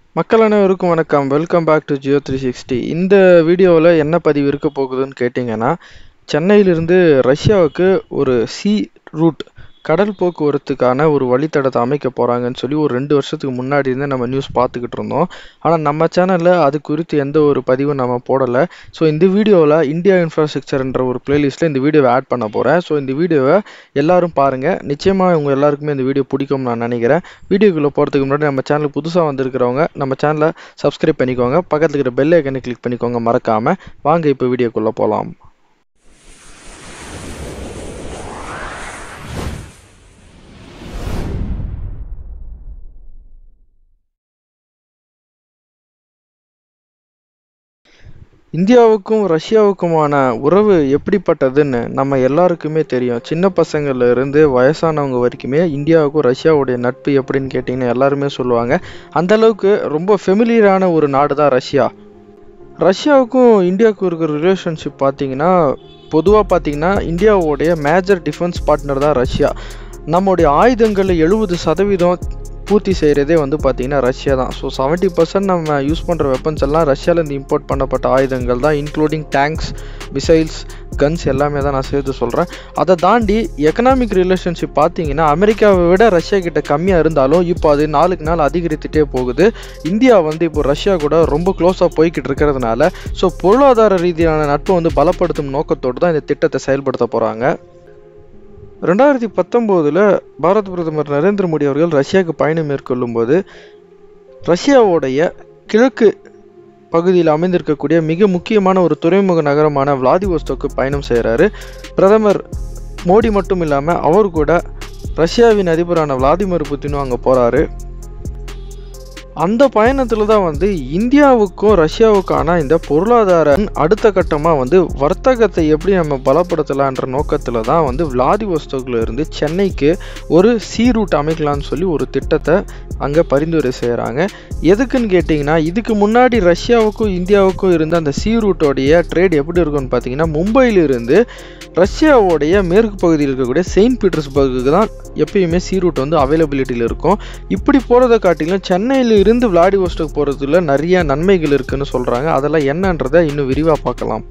மக்கள் அனைவருக்கும் வணக்கம் welcome back to Jio three sixty இந்த வீடியோவில் என்ன பதிவு இருக்க போகுதுன்னு கேட்டிங்கன்னா சென்னையிலிருந்து ரஷ்யாவுக்கு ஒரு சி ரூட் கடல் போக்குவரத்துக்கான ஒரு வழித்தடத்தை அமைக்க போகிறாங்கன்னு சொல்லி ஒரு ரெண்டு வருஷத்துக்கு முன்னாடி இருந்து நம்ம நியூஸ் பார்த்துக்கிட்டு இருந்தோம் ஆனால் நம்ம சேனலில் அது குறித்து எந்த ஒரு பதிவும் நம்ம போடலை ஸோ இந்த வீடியோவில் இந்தியா இன்ஃப்ராஸ்ட்ரக்சர்ன்ற ஒரு பிளேலிஸ்ட்டில் இந்த வீடியோவை ஆட் பண்ண போகிறேன் ஸோ இந்த வீடியோவை எல்லாரும் பாருங்கள் நிச்சயமாக உங்கள் எல்லாருக்குமே இந்த வீடியோ பிடிக்கும்னு நான் நினைக்கிறேன் வீடியோக்குள்ளே போகிறதுக்கு முன்னாடி நம்ம சேனல் புதுசாக வந்திருக்கிறவங்க நம்ம சேனலை சப்ஸ்கிரைப் பண்ணிக்கோங்க பக்கத்தில் இருக்கிற பெல் ஐக்கனை கிளிக் பண்ணிக்கோங்க மறக்காமல் வாங்க இப்போ வீடியோக்குள்ளே போகலாம் இந்தியாவுக்கும் ரஷ்யாவுக்குமான உறவு எப்படிப்பட்டதுன்னு நம்ம எல்லாருக்குமே தெரியும் சின்ன பசங்கள்ல இருந்து வயசானவங்க வரைக்குமே இந்தியாவுக்கும் ரஷ்யாவுடைய நட்பு எப்படின்னு கேட்டிங்கன்னா எல்லாருமே சொல்லுவாங்க அந்த அளவுக்கு ரொம்ப ஃபெமிலியரான ஒரு நாடு தான் ரஷ்யா ரஷ்யாவுக்கும் இந்தியாவுக்கும் இருக்கிற ரிலேஷன்ஷிப் பார்த்தீங்கன்னா பொதுவாக பார்த்தீங்கன்னா இந்தியாவுடைய மேஜர் டிஃபென்ஸ் பார்ட்னர் தான் ரஷ்யா நம்முடைய ஆயுதங்களில் எழுபது சதவீதம் பூர்த்தி செய்கிறதே வந்து பார்த்திங்கன்னா ரஷ்யா தான் ஸோ செவன்ட்டி பர்சன்ட் நம்ம யூஸ் பண்ணுற வெப்பன்ஸ் எல்லாம் ரஷ்யாவிலேருந்து இம்போர்ட் பண்ணப்பட்ட ஆயுதங்கள் தான் இன்க்ளூடிங் டேங்க்ஸ் மிசைல்ஸ் கன்ஸ் எல்லாமே தான் நான் சேர்த்து சொல்கிறேன் அதை தாண்டி எக்கனாமிக் ரிலேஷன்ஷிப் பார்த்தீங்கன்னா அமெரிக்காவை விட ரஷ்யா கிட்ட கம்மியாக இருந்தாலும் இப்போ அது நாளுக்கு நாள் அதிகரித்துட்டே போகுது இந்தியா வந்து இப்போ ரஷ்யா கூட ரொம்ப க்ளோஸாக போய்கிட்டு இருக்கிறதுனால ஸோ பொருளாதார ரீதியான நட்பை வந்து பலப்படுத்தும் நோக்கத்தோடு தான் இந்த திட்டத்தை செயல்படுத்த போகிறாங்க ரெண்டாயிரத்தி பத்தொம்போதில் பாரத பிரதமர் நரேந்திர மோடி அவர்கள் ரஷ்யாவுக்கு பயணம் மேற்கொள்ளும் போது ரஷ்யாவுடைய கிழக்கு பகுதியில் அமைந்திருக்கக்கூடிய மிக முக்கியமான ஒரு துறைமுக நகரமான விளாதிவோஸ்டோக்கு பயணம் செய்கிறாரு பிரதமர் மோடி மட்டும் இல்லாமல் அவர் கூட ரஷ்யாவின் அதிபரான விளாதிமிர் புத்தினும் அங்கே போகிறாரு அந்த பயணத்தில் தான் வந்து இந்தியாவுக்கும் ரஷ்யாவுக்கான இந்த பொருளாதார அடுத்த கட்டமாக வந்து வர்த்தகத்தை எப்படி நம்ம பலப்படுத்தலான்ற நோக்கத்தில் தான் வந்து விளாதிவோஸ்டோக்கில் இருந்து சென்னைக்கு ஒரு சி ரூட் அமைக்கலாம்னு சொல்லி ஒரு திட்டத்தை அங்கே பரிந்துரை செய்கிறாங்க எதுக்குன்னு கேட்டிங்கன்னா இதுக்கு முன்னாடி ரஷ்யாவுக்கும் இந்தியாவுக்கும் இருந்த அந்த சி ரூட்டோடைய ட்ரேட் எப்படி இருக்கும்னு பார்த்தீங்கன்னா மும்பையிலிருந்து ரஷ்யாவுடைய மேற்கு பகுதியில் இருக்கக்கூடிய செயின்ட் பீட்டர்ஸ்பர்க்கு தான் எப்பயுமே சி ரூட் வந்து அவைலபிலிட்டியில் இருக்கும் இப்படி போகிறத காட்டிலும் சென்னையில் இருந்து விளாடிவோஸ்டோக் போகிறதுல நிறைய நன்மைகள் இருக்குன்னு சொல்கிறாங்க அதெல்லாம் என்னன்றதை இன்னும் விரிவாக பார்க்கலாம்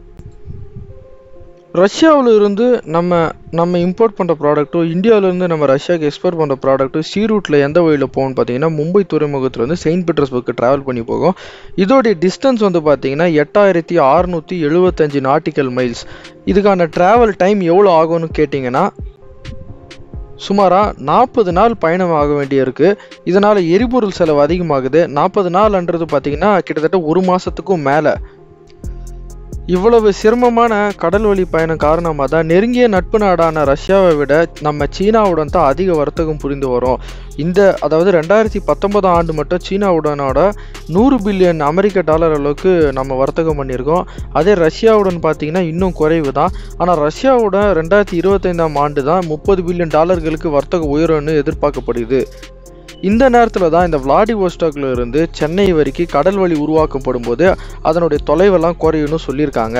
ரஷ்யாவில் இருந்து நம்ம நம்ம இம்போர்ட் பண்ணுற ப்ராடக்ட்டும் இந்தியாவிலேருந்து நம்ம ரஷ்யாவுக்கு எக்ஸ்போர்ட் பண்ணுற ப்ராடக்ட்டும் சி ரூட்டில் எந்த வழியில் போகும்னு பார்த்தீங்கன்னா மும்பை துறைமுகத்தில் வந்து செயின்ட் பீட்டர்ஸ்பர்க்கு ட்ராவல் பண்ணி போகும் இதோடைய டிஸ்டன்ஸ் வந்து பார்த்தீங்கன்னா எட்டாயிரத்தி அறுநூற்றி எழுபத்தஞ்சு நாட்டிக்கல் மைல்ஸ் இதுக்கான ட்ராவல் டைம் எவ்வளோ ஆகும்னு கேட்டிங்கன்னா சுமாராக நாற்பது நாள் பயணம் ஆக வேண்டியிருக்கு இதனால் எரிபொருள் செலவு அதிகமாகுது நாற்பது நாள்ன்றது பார்த்தீங்கன்னா கிட்டத்தட்ட ஒரு மாதத்துக்கும் மேலே இவ்வளவு சிரமமான கடல் வழி பயணம் காரணமாக தான் நெருங்கிய நட்பு நாடான ரஷ்யாவை விட நம்ம சீனாவுடன் தான் அதிக வர்த்தகம் புரிந்து வரும் இந்த அதாவது ரெண்டாயிரத்தி பத்தொன்பதாம் ஆண்டு மட்டும் சீனாவுடனோட நூறு பில்லியன் அமெரிக்க டாலர் அளவுக்கு நம்ம வர்த்தகம் பண்ணியிருக்கோம் அதே ரஷ்யாவுடன் பார்த்தீங்கன்னா இன்னும் குறைவு தான் ஆனால் ரஷ்யாவுடன் ரெண்டாயிரத்தி இருபத்தைந்தாம் ஆண்டு தான் முப்பது பில்லியன் டாலர்களுக்கு வர்த்தக உயரும்னு எதிர்பார்க்கப்படுது இந்த நேரத்தில் தான் இந்த விளாடிவோஸ்டாக்ல இருந்து சென்னை வரைக்கும் கடல் வழி உருவாக்கப்படும் போது அதனுடைய தொலைவெல்லாம் குறையும்னு சொல்லியிருக்காங்க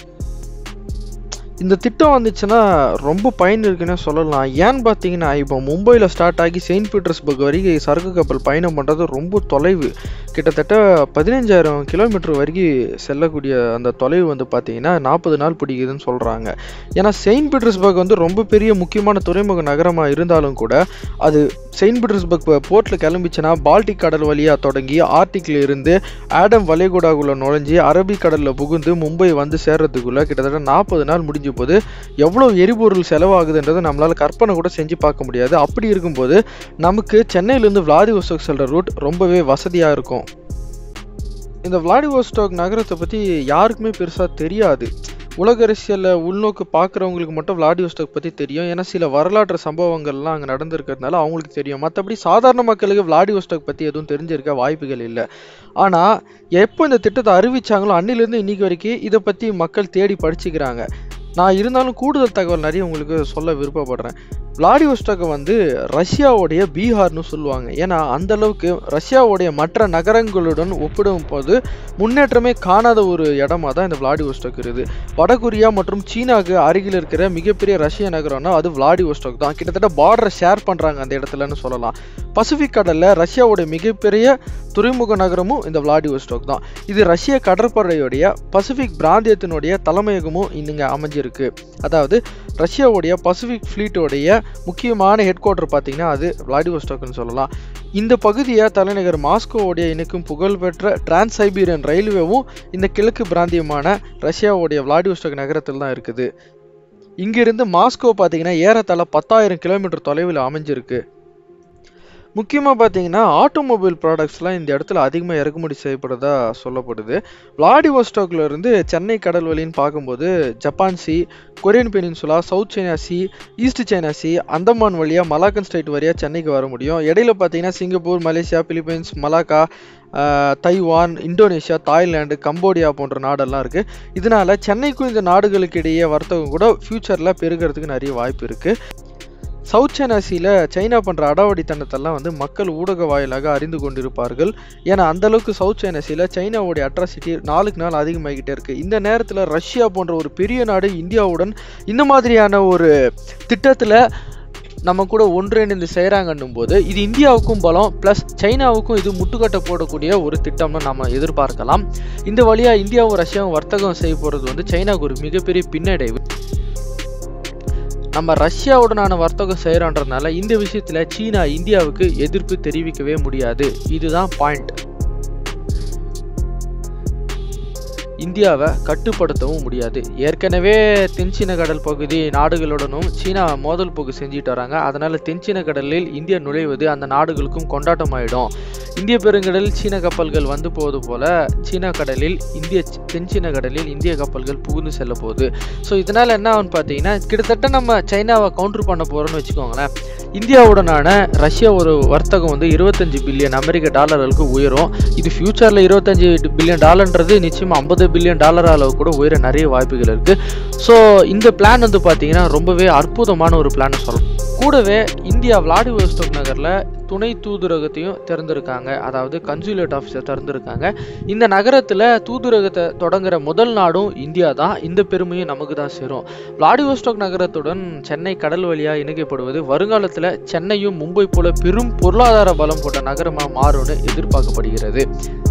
இந்த திட்டம் வந்துச்சுன்னா ரொம்ப பயன் இருக்குன்னு சொல்லலாம் ஏன்னு பார்த்தீங்கன்னா இப்போ மும்பையில் ஸ்டார்ட் ஆகி செயின்ட் பீட்டர்ஸ்பர்க் வரைக்கும் சரக்கு கப்பல் பயணம் பண்ணுறது ரொம்ப தொலைவு கிட்டத்தட்ட பதினஞ்சாயிரம் கிலோமீட்டர் வரைக்கும் செல்லக்கூடிய அந்த தொலைவு வந்து பார்த்தீங்கன்னா நாற்பது நாள் பிடிக்குதுன்னு சொல்கிறாங்க ஏன்னா செயின்ட் பீட்டர்ஸ்பர்க் வந்து ரொம்ப பெரிய முக்கியமான துறைமுக நகரமாக இருந்தாலும் கூட அது செயின்ட் பீட்டர்ஸ்பர்க் போர்ட்டில் கிளம்பிச்சுன்னா பால்டிக் கடல் வழியாக தொடங்கி ஆர்டிக்கில் இருந்து ஆடம் வளைகுடாக்குள்ளே நுழைஞ்சி அரபிக் கடலில் புகுந்து மும்பை வந்து சேர்றதுக்குள்ளே கிட்டத்தட்ட நாற்பது நாள் முடிஞ்சு போது எவ்வளோ எரிபொருள் செலவாகுதுன்றதை நம்மளால் கற்பனை கூட செஞ்சு பார்க்க முடியாது அப்படி இருக்கும்போது நமக்கு சென்னையிலேருந்து விளாடிவோஸ்டோக் செல்கிற ரூட் ரொம்பவே வசதியாக இருக்கும் இந்த விளாடிவோஸ்டோக் நகரத்தை பற்றி யாருக்குமே பெருசாக தெரியாது உலக அரசியலில் உள்நோக்கு பார்க்குறவங்களுக்கு மட்டும் விளாடிவோஸ்டோக் பற்றி தெரியும் ஏன்னா சில வரலாற்று சம்பவங்கள்லாம் அங்கே நடந்திருக்கிறதுனால அவங்களுக்கு தெரியும் மற்றபடி சாதாரண மக்களுக்கு விளாடிவோஸ்டோக் பற்றி எதுவும் தெரிஞ்சிருக்க வாய்ப்புகள் இல்லை ஆனால் எப்போ இந்த திட்டத்தை அறிவிச்சாங்களோ அன்னிலேருந்து இன்னைக்கு வரைக்கும் இதை பற்றி மக்கள் தேடி படிச்சுக்கிறாங்க நான் இருந்தாலும் கூடுதல் தகவல் நிறைய உங்களுக்கு சொல்ல விருப்பப்படுறேன் விளாடிவோஸ்டாக்கை வந்து ரஷ்யாவுடைய பீகார்னு சொல்லுவாங்க ஏன்னா அந்த அளவுக்கு ரஷ்யாவுடைய மற்ற நகரங்களுடன் ஒப்பிடும் போது முன்னேற்றமே காணாத ஒரு இடமா தான் இந்த விளாடிவோஸ்டாக் இருக்குது வடகொரியா மற்றும் சீனாவுக்கு அருகில் இருக்கிற மிகப்பெரிய ரஷ்ய நகரம்னா அது விளாடிவோஸ்டாக் தான் கிட்டத்தட்ட பார்டரை ஷேர் பண்ணுறாங்க அந்த இடத்துலன்னு சொல்லலாம் பசிபிக் கடலில் ரஷ்யாவுடைய மிகப்பெரிய துறைமுக நகரமும் இந்த விளாடிவோஸ்டாக் தான் இது ரஷ்ய கடற்படையுடைய பசிபிக் பிராந்தியத்தினுடைய தலைமையகமும் இங்க அமைஞ்சிருக்கு அதாவது ரஷ்யாவுடைய பசிபிக் ஃப்ளீட்டோடைய முக்கியமான ஹெட் குவார்ட்டர் பார்த்தீங்கன்னா அது விளாடிவோஸ்டாக்னு சொல்லலாம் இந்த பகுதியை தலைநகர் மாஸ்கோவுடைய இணைக்கும் புகழ்பெற்ற டிரான்ஸ் சைபீரியன் ரயில்வேவும் இந்த கிழக்கு பிராந்தியமான ரஷ்யாவுடைய விளாடிவோஸ்டாக் நகரத்தில் தான் இருக்குது இங்கிருந்து மாஸ்கோ பார்த்தீங்கன்னா ஏறத்தாழ பத்தாயிரம் கிலோமீட்டர் தொலைவில் அமைஞ்சிருக்கு முக்கியமாக பார்த்தீங்கன்னா ஆட்டோமொபைல் ப்ராடக்ட்ஸ்லாம் இந்த இடத்துல அதிகமாக இறக்குமதி செய்யப்படுறதா சொல்லப்படுது விளாடிவோஸ்டாக்ல இருந்து சென்னை கடல் வழின்னு பார்க்கும்போது Japan Sea Korean Peninsula South China Sea East China Sea Andaman வழியாக மலாக்கன் ஸ்டேட் வழியாக சென்னைக்கு வர முடியும் இடையில பார்த்தீங்கன்னா சிங்கப்பூர் மலேசியா பிலிப்பைன்ஸ் மலாக்கா ஆஹ், தைவான் இந்தோனேஷியா தாய்லாந்து கம்போடியா போன்ற நாடெல்லாம் இருக்குது இதனால சென்னைக்கும் இந்த நாடுகளுக்கு இடையே வர்த்தகம் கூட ஃப்யூச்சரில் பெருகிறதுக்கு நிறைய வாய்ப்பு இருக்குது சவுத் சைனா சீல சைனா பண்ணுற அடாவடித்தனத்தெல்லாம் வந்து மக்கள் ஊடக வாயிலாக அறிந்து கொண்டிருப்பார்கள் ஏன்னா அந்த அளவுக்கு சவுத் சைனா சீல சைனாவுடைய அட்ராசிட்டி நாளுக்கு நாள் அதிகமாகிக்கிட்டே இருக்கு இந்த நேரத்தில் ரஷ்யா போன்ற ஒரு பெரிய நாடு இந்தியாவுடன் இந்த மாதிரியான ஒரு திட்டத்தில் நம்ம கூட ஒன்றிணைந்து செய்கிறாங்கன்னும் போது இது இந்தியாவுக்கும் பலம் ப்ளஸ் சைனாவுக்கும் இது முட்டுக்கட்டை போடக்கூடிய ஒரு திட்டம்னு நம்ம எதிர்பார்க்கலாம் இந்த வழியாக இந்தியாவும் ரஷ்யாவும் வர்த்தகம் செய்ய போகிறது வந்து சைனாவுக்கு ஒரு மிகப்பெரிய பின்னடைவு நம்ம ரஷ்யாவுடனான வர்த்தகம் செய்கிறோன்றதுனால இந்த விஷயத்தில் சீனா இந்தியாவுக்கு எதிர்ப்பு தெரிவிக்கவே முடியாது இதுதான் பாயிண்ட் இந்தியாவை கட்டுப்படுத்தவும் முடியாது ஏற்கனவே தென்சீன கடல் பகுதி நாடுகளுடனும் சீனா மோதல் போக்கு செஞ்சுட்டு வராங்க அதனால தென்சீன கடலில் இந்தியா நுழைவது அந்த நாடுகளுக்கும் கொண்டாட்டமாயிடும் இந்திய பெருங்கடலில் சீன கப்பல்கள் வந்து போவது போல சீனா கடலில் இந்திய தென்சீன கடலில் இந்திய கப்பல்கள் புகுந்து செல்ல போகுது ஸோ இதனால என்ன ஆகும்னு பார்த்தீங்கன்னா கிட்டத்தட்ட நம்ம சைனாவை கவுண்டர் பண்ண போறோம்னு வச்சுக்கோங்களேன் இந்தியாவுடனான ரஷ்யா ஒரு வர்த்தகம் வந்து இருபத்தஞ்சு பில்லியன் அமெரிக்க டாலர்களுக்கு உயரும் இது ஃபியூச்சரில் இருபத்தஞ்சு பில்லியன் டாலர்ன்றது நிச்சயமாக ஐம்பது பில்லியன் டாலர் அளவு கூட உயர நிறைய வாய்ப்புகள் இருக்குது ஸோ இந்த பிளான் வந்து பார்த்தீங்கன்னா ரொம்பவே அற்புதமான ஒரு பிளான் சொல்லலாம் கூடவே இந்தியா விளாடிவோஸ்டோக் நகரில் துணை தூதரகத்தையும் திறந்திருக்காங்க அதாவது கன்சுலேட் ஆஃபீஸை திறந்திருக்காங்க இந்த நகரத்தில் தூதரகத்தை தொடங்குற முதல் நாடும் இந்தியா தான் இந்த பெருமையும் நமக்கு தான் சேரும் விளாடிவோஸ்டோக் நகரத்துடன் சென்னை கடல் வழியாக இணைக்கப்படுவது வருங்காலத்தில் சென்னையும் மும்பை போல பெரும் பொருளாதார பலம் கொண்ட நகரமாக மாறும்னு எதிர்பார்க்கப்படுகிறது